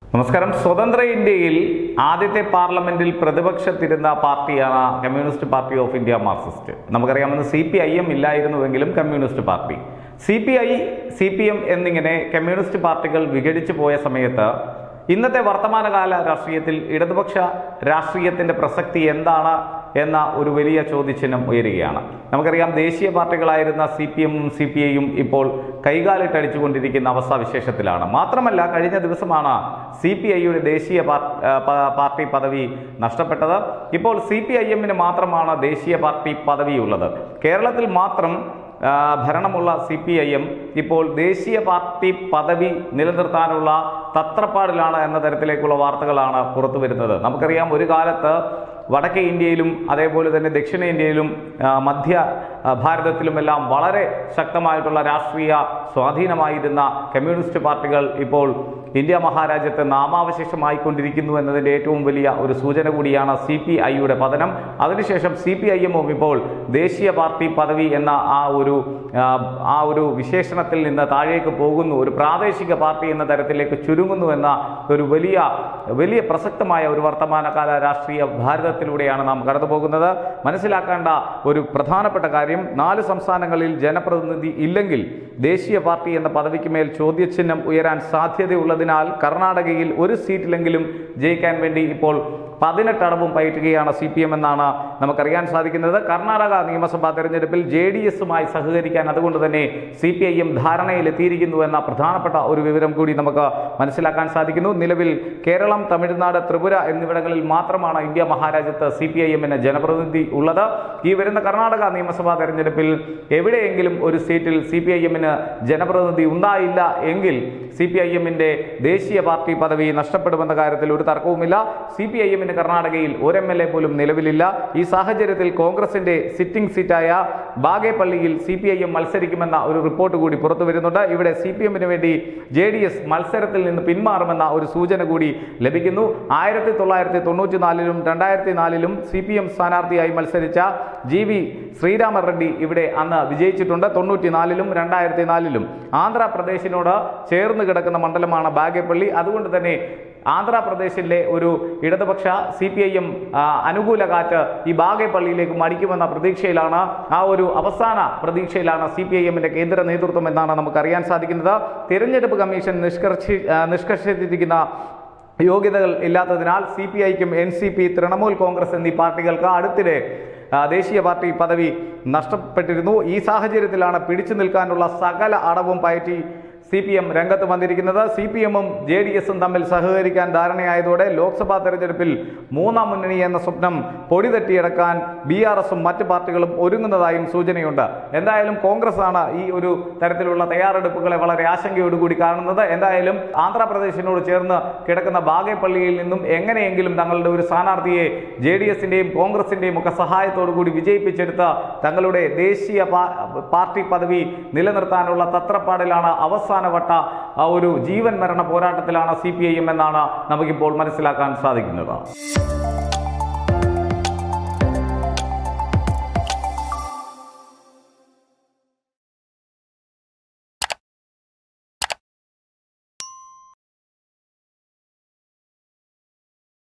നമസ്കാരം സ്വതന്ത്ര ഇന്ത്യയിൽ ആദ്യത്തെ പാർലമെന്റിൽ പ്രതിപക്ഷത്തിരുന്ന പാർട്ടിയാണ് communist party of India marxist നമുക്കറിയാമെന്ന് സി പി ഐ എം ഇല്ലായിരുന്നുവെങ്കിലും communist party C P I C P M എന്നിങ്ങനെ കമ്മ്യൂണിസ്റ്റ് പാർട്ടികൾ വിഘടിച്ചു പോയ സമയത്ത് ഇന്നത്തെ വർത്തമാനകാല രാഷ്ട്രീയത്തിൽ ഇടതുപക്ഷ രാഷ്ട്രീയത്തിന്റെ പ്രസക്തി എന്താണ് എന്ന ഒരു വലിയ ചോദ്യചിഹ്നം ഉയരുകയാണ് നമുക്കറിയാം ദേശീയ പാർട്ടികളായിരുന്ന സി പി എമ്മും സി പി ഐയും ഇപ്പോൾ കൈകാലിട്ടടിച്ചുകൊണ്ടിരിക്കുന്ന അവസ്ഥാവിശേഷത്തിലാണ് മാത്രമല്ല കഴിഞ്ഞ ദിവസമാണ് സി പി ഐയുടെ ദേശീയ പാർ- ആ, പ- പാർട്ടി പദവി നഷ്ടപ്പെട്ടത് ഇപ്പോൾ സി പി ഐ എമ്മിന് മാത്രമാണ് ദേശീയ പാർട്ടി പദവിയുള്ളത് കേരളത്തിൽ മാത്രം ആ, ഭരണമുള്ള സി പി ഐ എം ഇപ്പോൾ ദേശീയ പാർട്ടി പദവി നിലനിർത്താനുള്ള തത്രപ്പാടിലാണ് എന്ന തരത്തിലേക്കുള്ള വാർത്തകളാണ് പുറത്തു വരുന്നത് നമുക്കറിയാം ഒരു കാലത്ത് വടക്കേ ഇന്ത്യയിലും അതേപോലെ തന്നെ ദക്ഷിണേന്ത്യയിലും ആ, മധ്യ ആ, ഭാരതത്തിലുമെല്ലാം വളരെ ശക്തമായിട്ടുള്ള രാഷ്ട്രീയ സ്വാധീനമായിരുന്ന കമ്മ്യൂണിസ്റ്റ് പാർട്ടികൾ ഇപ്പോൾ ഇന്ത്യ മഹാരാജ്യത്ത് നാമാവശേഷമായിക്കൊണ്ടിരിക്കുന്നു എന്നതിൻ്റെ ഏറ്റവും വലിയ ഒരു സൂചന കൂടിയാണ് സി പി ഐയുടെ പതനം അതിനുശേഷം സി പി ഐ എമ്മും ഇപ്പോൾ ദേശീയ പാർട്ടി പദവി എന്ന ആ ഒരു ആ, ആ ഒരു വിശേഷണത്തിൽ നിന്ന് താഴേക്ക് പോകുന്നു ഒരു പ്രാദേശിക പാർട്ടി എന്ന തരത്തിലേക്ക് ചുരുങ്ങുന്നു എന്ന ഒരു വലിയ വലിയ പ്രസക്തമായ ഒരു വർത്തമാനകാല രാഷ്ട്രീയ ഭാരതത്തിലൂടെയാണ് നാം കടന്നു പോകുന്നത് മനസ്സിലാക്കേണ്ട ഒരു പ്രധാനപ്പെട്ട കാര്യം നാല് സംസ്ഥാനങ്ങളിൽ ജനപ്രതിനിധി ഇല്ലെങ്കിൽ ദേശീയ പാർട്ടി എന്ന പദവിക്ക് മേൽ ചോദ്യചിഹ്നം ഉയരാൻ സാധ്യതയുള്ളതിനാൽ കർണാടകയിൽ ഒരു സീറ്റിലെങ്കിലും ജയിക്കാൻ വേണ്ടി ഇപ്പോൾ പതിനെട്ട് അടവും പയറ്റുകയാണ് സി പി എം എന്നാണ് നമുക്കറിയാൻ സാധിക്കുന്നത് കർണാടക നിയമസഭാ തെരഞ്ഞെടുപ്പിൽ ജെ ഡി എസുമായി സഹകരിക്കാൻ അതുകൊണ്ട് തന്നെ സി പി ഐ എം ധാരണയിലെത്തിയിരിക്കുന്നു എന്ന പ്രധാനപ്പെട്ട ഒരു വിവരം കൂടി നമുക്ക് മനസ്സിലാക്കാൻ സാധിക്കുന്നു നിലവിൽ കേരളം തമിഴ്നാട് ത്രിപുര എന്നിവിടങ്ങളിൽ മാത്രമാണ് ഇന്ത്യ മഹാരാജ്യത്ത് സി പി ഐ എമ്മിന് ജനപ്രതിനിധി ഉള്ളത് ഈ വരുന്ന കർണാടക നിയമസഭാ തെരഞ്ഞെടുപ്പിൽ എവിടെയെങ്കിലും ഒരു സീറ്റിൽ സി പി ഐ എമ്മിന് ജനപ്രതിനിധി ഉണ്ടായില്ല എങ്കിൽ സി പി ഐ എമ്മിന്റെ ദേശീയ പാർട്ടി പദവി നഷ്ടപ്പെടുമെന്ന കാര്യത്തിൽ ഒരു തർക്കവുമില്ല സി പി ഐ എമ്മിന് കർണാടകയിൽ ഒരു എം എൽ എ പോലും നിലവിലില്ല ഈ സാഹചര്യത്തിൽ കോൺഗ്രസിന്റെ സിറ്റിംഗ് സീറ്റായ ബാഗേപ്പള്ളിയിൽ സി പി ഐ എം മത്സരിക്കുമെന്ന ഒരു റിപ്പോർട്ട് കൂടി പുറത്തു വരുന്നുണ്ട് ഇവിടെ സി പി എമ്മിന് വേണ്ടി ജെ ഡി എസ് മത്സരത്തിൽ നിന്ന് പിന്മാറുമെന്ന ഒരു സൂചന കൂടി ലഭിക്കുന്നു ആയിരത്തി തൊള്ളായിരത്തി തൊണ്ണൂറ്റി നാലിലും രണ്ടായിരത്തി നാലിലും സി പി എം സ്ഥാനാർത്ഥിയായി മത്സരിച്ച ജി വി ശ്രീരാമ റെഡ്ഡി ഇവിടെ അന്ന് വിജയിച്ചിട്ടുണ്ട് തൊണ്ണൂറ്റി നാലിലും രണ്ടായിരത്തി നാലിലും ആന്ധ്രാപ്രദേശിനോട് ചേർന്ന് കിടക്കുന്ന മണ്ഡലമാണ് ബാഗേപ്പള്ളി അതുകൊണ്ട് തന്നെ ആന്ധ്രാപ്രദേശിലെ ഒരു ഇടതുപക്ഷ സി പി ഐ എം അനുകൂല കാറ്റ് ഈ ബാഗേപ്പള്ളിയിലേക്ക് മടിക്കുമെന്ന പ്രതീക്ഷയിലാണ് ആ ഒരു അവസാന പ്രതീക്ഷയിലാണ് സി പി ഐ എമ്മിന്റെ കേന്ദ്ര നേതൃത്വം എന്നാണ് നമുക്കറിയാൻ സാധിക്കുന്നത് തിരഞ്ഞെടുപ്പ് കമ്മീഷൻ നിഷ്കർഷി ആ, നിഷ്കർഷിച്ചിരിക്കുന്ന യോഗ്യതകൾ ഇല്ലാത്തതിനാൽ സി പി ഐക്കും N C P Trinamool Congress എന്നീ പാർട്ടികൾക്ക് അടുത്തിടെ ആ, ദേശീയ പാർട്ടി പദവി നഷ്ടപ്പെട്ടിരുന്നു ഈ സാഹചര്യത്തിലാണ് പിടിച്ചു നിൽക്കാനുള്ള സകല അടവും പയറ്റി സി പി എം രംഗത്ത് വന്നിരിക്കുന്നത് സി പി എമ്മും ജെ ഡി എസും തമ്മിൽ സഹകരിക്കാൻ ധാരണയായതോടെ ലോക്സഭാ തെരഞ്ഞെടുപ്പിൽ മൂന്നാം മുന്നണി എന്ന സ്വപ്നം പൊടി തട്ടിയടക്കാൻ ബി ആർ എസും മറ്റ് പാർട്ടികളും ഒരുങ്ങുന്നതായും സൂചനയുണ്ട് എന്തായാലും കോൺഗ്രസ് ആണ് ഈ ഒരു തരത്തിലുള്ള തയ്യാറെടുപ്പുകളെ വളരെ ആശങ്കയോടുകൂടി കാണുന്നത് എന്തായാലും ആന്ധ്രാപ്രദേശിനോട് ചേർന്ന് കിടക്കുന്ന ബാഗേപ്പള്ളിയിൽ നിന്നും എങ്ങനെയെങ്കിലും തങ്ങളുടെ ഒരു സ്ഥാനാർത്ഥിയെ ജെ ഡി എസിന്റെയും കോൺഗ്രസിന്റെയും ഒക്കെ സഹായത്തോടു കൂടി വിജയിപ്പിച്ചെടുത്ത് തങ്ങളുടെ ദേശീയ പാ- പാർട്ടി പദവി നിലനിർത്താനുള്ള തത്രപ്പാടിലാണ് അവസാനവട്ട ആ ഒരു ജീവൻ മരണ പോരാട്ടത്തിലാണ് സി പി ഐ എം എന്നാണ് നമുക്കിപ്പോൾ മനസ്സിലാക്കാൻ സാധിക്കുന്നത്